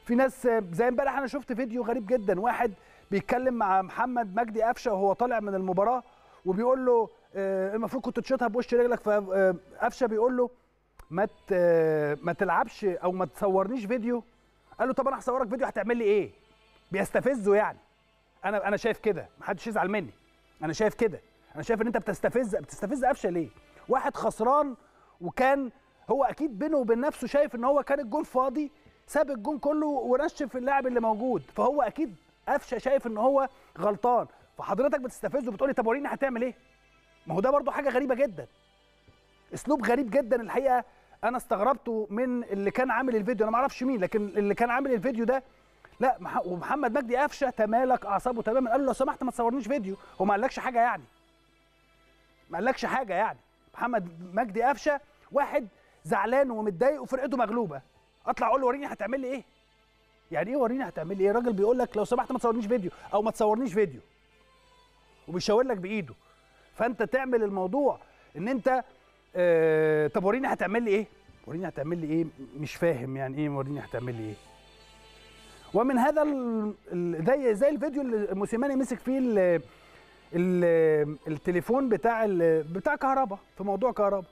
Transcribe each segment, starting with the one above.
في ناس زي امبارح انا شفت فيديو غريب جدا واحد بيتكلم مع محمد مجدي قفشه وهو طالع من المباراه وبيقول له آه، المفروض كنت تشوطها بوش رجلك فقفشه بيقول له ما ت- ما تلعبش او ما تصورنيش فيديو قال له طب انا هصورك فيديو هتعمل لي ايه بيستفزه يعني انا انا شايف كده محدش يزعل مني انا شايف كده انا شايف ان انت بتستفز بتستفز قفشه ليه واحد خسران وكان هو اكيد بينه وبين نفسه شايف ان هو كان الجون فاضي ساب الجون كله ونشف اللاعب اللي موجود فهو اكيد قفشه شايف ان هو غلطان فحضرتك بتستفزه بتقولي طب وريني هتعمل ايه ما هو ده برضو حاجه غريبه جدا اسلوب غريب جدا الحقيقه انا استغربته من اللي كان عامل الفيديو انا ما اعرفش مين لكن اللي كان عامل الفيديو ده لا مح- ومحمد مجدي قفشه تمالك اعصابه تماما قال له لو سمحت ما تصورنيش فيديو هو ما قالكش حاجه يعني ما قالكش حاجه يعني محمد مجدي قفشه واحد زعلان ومتضايق وفرقته مغلوبه اطلع اقول له وريني هتعمل لي ايه يعني ايه وريني هتعمل لي ايه الراجل بيقول لك لو سمحت ما تصورنيش فيديو او ما تصورنيش فيديو وبيشاور لك بايده فانت تعمل الموضوع ان انت آه طب وريني هتعمل لي ايه وريني هتعمل لي ايه مش فاهم يعني ايه وريني هتعمل لي ايه ومن هذا ال- ال- زي زي الفيديو اللي موسيماني مسك فيه ال ال التليفون بتاع ال بتاع كهربا في موضوع كهربا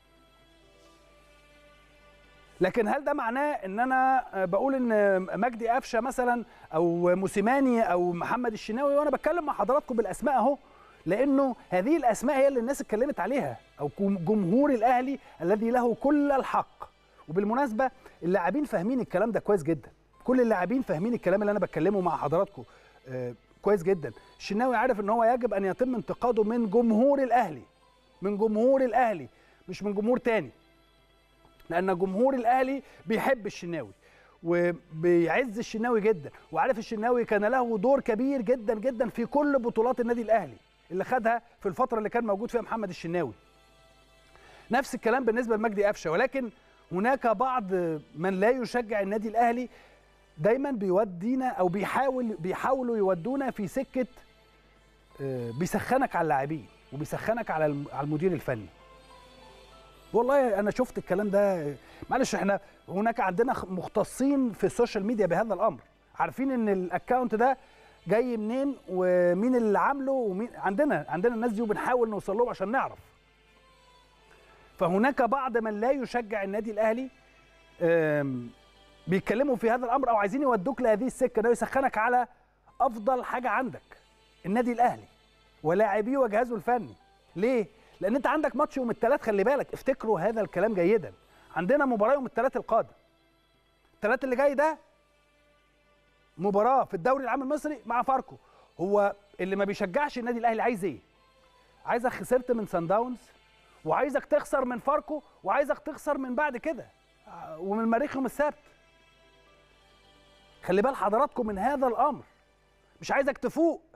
لكن هل ده معناه ان انا بقول ان مجدي قفشه مثلا او موسيماني او محمد الشناوي وانا بتكلم مع حضراتكم بالاسماء اهو لانه هذه الاسماء هي اللي الناس اتكلمت عليها او جم- جمهور الاهلي الذي له كل الحق وبالمناسبه اللاعبين فاهمين الكلام ده كويس جدا كل اللاعبين فاهمين الكلام اللي انا بتكلمه مع حضراتكم آه كويس جدا الشناوي عارف ان هو يجب ان يتم انتقاده من جمهور الاهلي من جمهور الاهلي مش من جمهور تاني لان جمهور الاهلي بيحب الشناوي وبيعز الشناوي جدا وعارف الشناوي كان له دور كبير جدا جدا في كل بطولات النادي الاهلي اللي خدها في الفتره اللي كان موجود فيها محمد الشناوي نفس الكلام بالنسبه لمجدي قفشه ولكن هناك بعض من لا يشجع النادي الاهلي دايما بيودينا او بيحاول بيحاولوا يودونا في سكه آه، بيسخنك على اللاعبين وبيسخنك على الم- على المدير الفني والله انا شفت الكلام ده معلش احنا هناك عندنا خ- مختصين في السوشيال ميديا بهذا الامر عارفين ان الاكونت ده جاي منين ومين اللي عامله ومين عندنا عندنا الناس دي وبنحاول نوصل لهم عشان نعرف فهناك بعض من لا يشجع النادي الاهلي آم، بيتكلموا في هذا الامر او عايزين يودوك لهذه السكه ده يسخنك على افضل حاجه عندك النادي الاهلي ولاعبيه وجهازه الفني ليه لان انت عندك ماتش يوم الثلاث خلي بالك افتكروا هذا الكلام جيدا عندنا مباراه يوم الثلاث القادم الثلاث اللي جاي ده مباراه في الدوري العام المصري مع فاركو هو اللي ما بيشجعش النادي الاهلي عايز ايه عايزك خسرت من سان داونز وعايزك تخسر من فاركو وعايزك تخسر من بعد كده آه، ومن المريخ يوم السبت خلي بال حضراتكم من هذا الامر مش عايزك تفوق